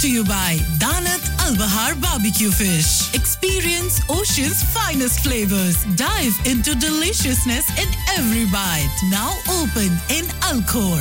to you by Danat Al Bahar Barbecue Fish. Experience Ocean's finest flavors. Dive into deliciousness in every bite. Now open in Alcor.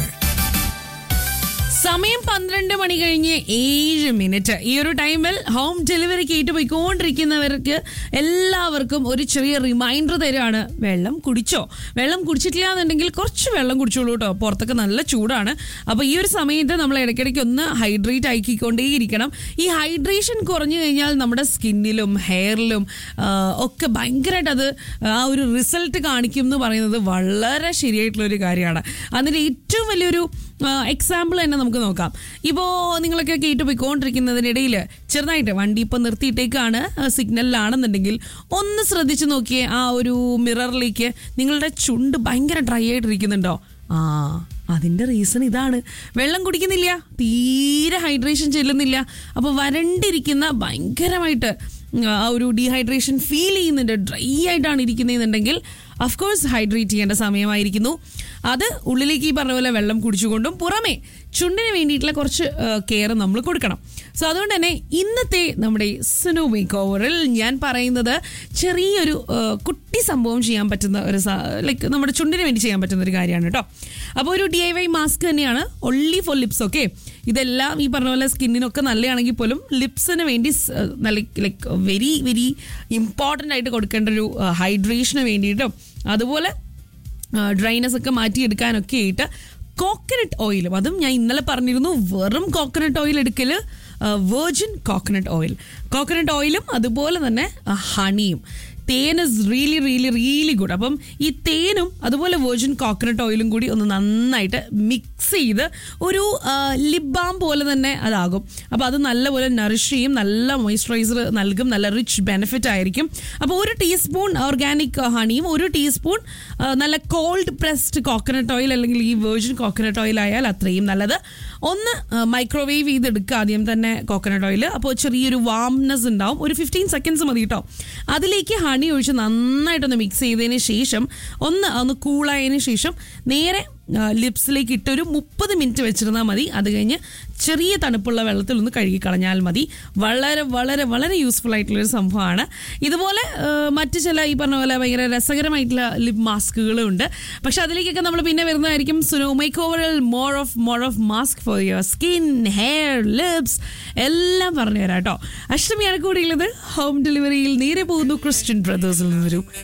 സമയം പന്ത്രണ്ട് മണി കഴിഞ്ഞ് ഏഴ് minute ഈ ഒരു ടൈമിൽ home ഡെലിവറിക്ക് ഏറ്റു പോയിക്കൊണ്ടിരിക്കുന്നവർക്ക് എല്ലാവർക്കും ഒരു ചെറിയ റിമൈൻഡർ തരാണ് വെള്ളം കുടിച്ചോ വെള്ളം കുടിച്ചിട്ടില്ല എന്നുണ്ടെങ്കിൽ കുറച്ച് വെള്ളം കുടിച്ചോളൂ കേട്ടോ പുറത്തൊക്കെ നല്ല ചൂടാണ് അപ്പോൾ ഈ ഒരു സമയത്ത് നമ്മൾ ഇടയ്ക്കിടയ്ക്ക് ഒന്ന് ഹൈഡ്രേറ്റ് ആക്കിക്കൊണ്ടേയിരിക്കണം ഈ ഹൈഡ്രേഷൻ കുറഞ്ഞു കഴിഞ്ഞാൽ നമ്മുടെ സ്കിന്നിലും ഹെയറിലും ഒക്കെ ഭയങ്കരമായിട്ട് അത് ആ ഒരു റിസൾട്ട് കാണിക്കും എന്ന് പറയുന്നത് വളരെ ശരിയായിട്ടുള്ള ഒരു കാര്യമാണ് അതിൻ്റെ ഏറ്റവും വലിയൊരു എക്സാമ്പിൾ തന്നെ നമുക്ക് നോക്കാം ഇപ്പോൾ നിങ്ങളൊക്കെ കേട്ട് പോയിക്കൊണ്ടിരിക്കുന്നതിനിടയിൽ ചെറുതായിട്ട് വണ്ടി ഇപ്പോൾ നിർത്തിയിട്ടേക്കാണ് സിഗ്നലിലാണെന്നുണ്ടെങ്കിൽ ഒന്ന് ശ്രദ്ധിച്ച് നോക്കിയേ ആ ഒരു മിററിലേക്ക് നിങ്ങളുടെ ചുണ്ട് ഭയങ്കര ഡ്രൈ ആയിട്ടിരിക്കുന്നുണ്ടോ ആ അതിൻ്റെ റീസൺ ഇതാണ് വെള്ളം കുടിക്കുന്നില്ല തീരെ ഹൈഡ്രേഷൻ ചെല്ലുന്നില്ല അപ്പോൾ വരണ്ടിരിക്കുന്ന ഭയങ്കരമായിട്ട് ആ ഒരു ഡീഹൈഡ്രേഷൻ ഫീൽ ചെയ്യുന്നുണ്ട് ഡ്രൈ ആയിട്ടാണ് ഇരിക്കുന്നതെന്നുണ്ടെങ്കിൽ അഫ്കോഴ്സ് ഹൈഡ്രേറ്റ് ചെയ്യേണ്ട സമയമായിരിക്കുന്നു അത് ഉള്ളിലേക്ക് ഈ പറഞ്ഞ പോലെ വെള്ളം കുടിച്ചുകൊണ്ടും പുറമെ ചുണ്ടിന് വേണ്ടിയിട്ടുള്ള കുറച്ച് കെയർ നമ്മൾ കൊടുക്കണം സോ അതുകൊണ്ട് തന്നെ ഇന്നത്തെ നമ്മുടെ സ്നോ മേക്ക് ഓവറിൽ ഞാൻ പറയുന്നത് ചെറിയൊരു ആ, കുട്ടി സംഭവം ചെയ്യാൻ പറ്റുന്ന ഒരു ലൈക്ക് നമ്മുടെ ചുണ്ടിന് വേണ്ടി ചെയ്യാൻ പറ്റുന്ന ഒരു കാര്യമാണ് കേട്ടോ അപ്പോൾ ഒരു ഡി ഐ വൈ മാസ്ക് തന്നെയാണ് ഒൺലി ഫോർ ലിപ്സ് ഓക്കെ ഇതെല്ലാം ഈ പറഞ്ഞ പോലെ സ്കിന്നിനൊക്കെ നല്ലതാണെങ്കിൽ പോലും ലിപ്സിന് വേണ്ടി സ്- നല്ല ലൈക്ക് വെരി വെരി ഇമ്പോർട്ടൻ്റ് ആയിട്ട് കൊടുക്കേണ്ട ഒരു ഹൈഡ്രേഷന് വേണ്ടിയിട്ടും അതുപോലെ ഡ്രൈനസ് ഒക്കെ മാറ്റിയെടുക്കാനൊക്കെ ആയിട്ട് കോക്കനട്ട് ഓയിലും അതും ഞാൻ ഇന്നലെ പറഞ്ഞിരുന്നു വെറും കോക്കനട്ട് ഓയിൽ എടുക്കൽ വെർജിൻ കോക്കനട്ട് ഓയിൽ കോക്കനട്ട് ഓയിലും അതുപോലെ തന്നെ ഹണിയും തേൻ is really really really good അപ്പം ഈ തേനും അതുപോലെ വെർജിൻ കോക്കനട്ട് ഓയിലും കൂടി ഒന്ന് നന്നായിട്ട് മിക്സ് ചെയ്ത് ഒരു ലിപ് ബാം പോലെ തന്നെ അതാകും അപ്പോൾ അത് നല്ലപോലെ നറിഷ് ചെയ്യും നല്ല മോയ്സ്ചറൈസർ നൽകും നല്ല റിച്ച് ബെനിഫിറ്റ് ആയിരിക്കും അപ്പോൾ ഒരു ടീസ്പൂൺ ഓർഗാനിക് ഹണിയും ഒരു ടീസ്പൂൺ നല്ല കോൾഡ് പ്രസ്ഡ് കോക്കനട്ട് ഓയിൽ അല്ലെങ്കിൽ ഈ വെർജിൻ കോക്കനട്ട് ഓയിൽ ആയാൽ അത്രയും നല്ലത് ഒന്ന് മൈക്രോവേവ് ചെയ്തെടുക്കുക ആദ്യം തന്നെ കോക്കനട്ട് ഓയിൽ അപ്പോൾ ചെറിയൊരു വാംനെസ് ഉണ്ടാവും ഒരു ഫിഫ്റ്റീൻ സെക്കൻഡ്സ് മതി കേട്ടോ അതിലേക്ക് ഹണി ഒഴിച്ച് നന്നായിട്ടൊന്ന് മിക്സ് ചെയ്തതിന് ശേഷം ഒന്ന് ഒന്ന് കൂളായതിന് ശേഷം നേരെ ലിപ്സിലേക്ക് ഇട്ടൊരു മുപ്പത് മിനിറ്റ് വെച്ചിരുന്നാൽ മതി അത് കഴിഞ്ഞ് ചെറിയ തണുപ്പുള്ള വെള്ളത്തിൽ ഒന്ന് കഴുകി കളഞ്ഞാൽ മതി വളരെ വളരെ വളരെ യൂസ്ഫുൾ ആയിട്ടുള്ളൊരു സംഭവമാണ് ഇതുപോലെ ആ, മറ്റ് ചില ഈ പറഞ്ഞ പോലെ ഭയങ്കര രസകരമായിട്ടുള്ള ലിപ് മാസ്കുകളും ഉണ്ട് പക്ഷെ അതിലേക്കൊക്കെ നമ്മൾ പിന്നെ വരുന്നതായിരിക്കും സുനോ മേക്ക് ഓവറിൽ more of more of mask for your skin hair lips എല്ലാം പറഞ്ഞു തരാം കേട്ടോ അഷ്ടമിയാണ് കൂടിയുള്ളത് ഹോം ഡെലിവറിയിൽ നേരെ പോകുന്നു ക്രിസ്ത്യൻ ബ്രദേഴ്സിൽ നിന്നൊരു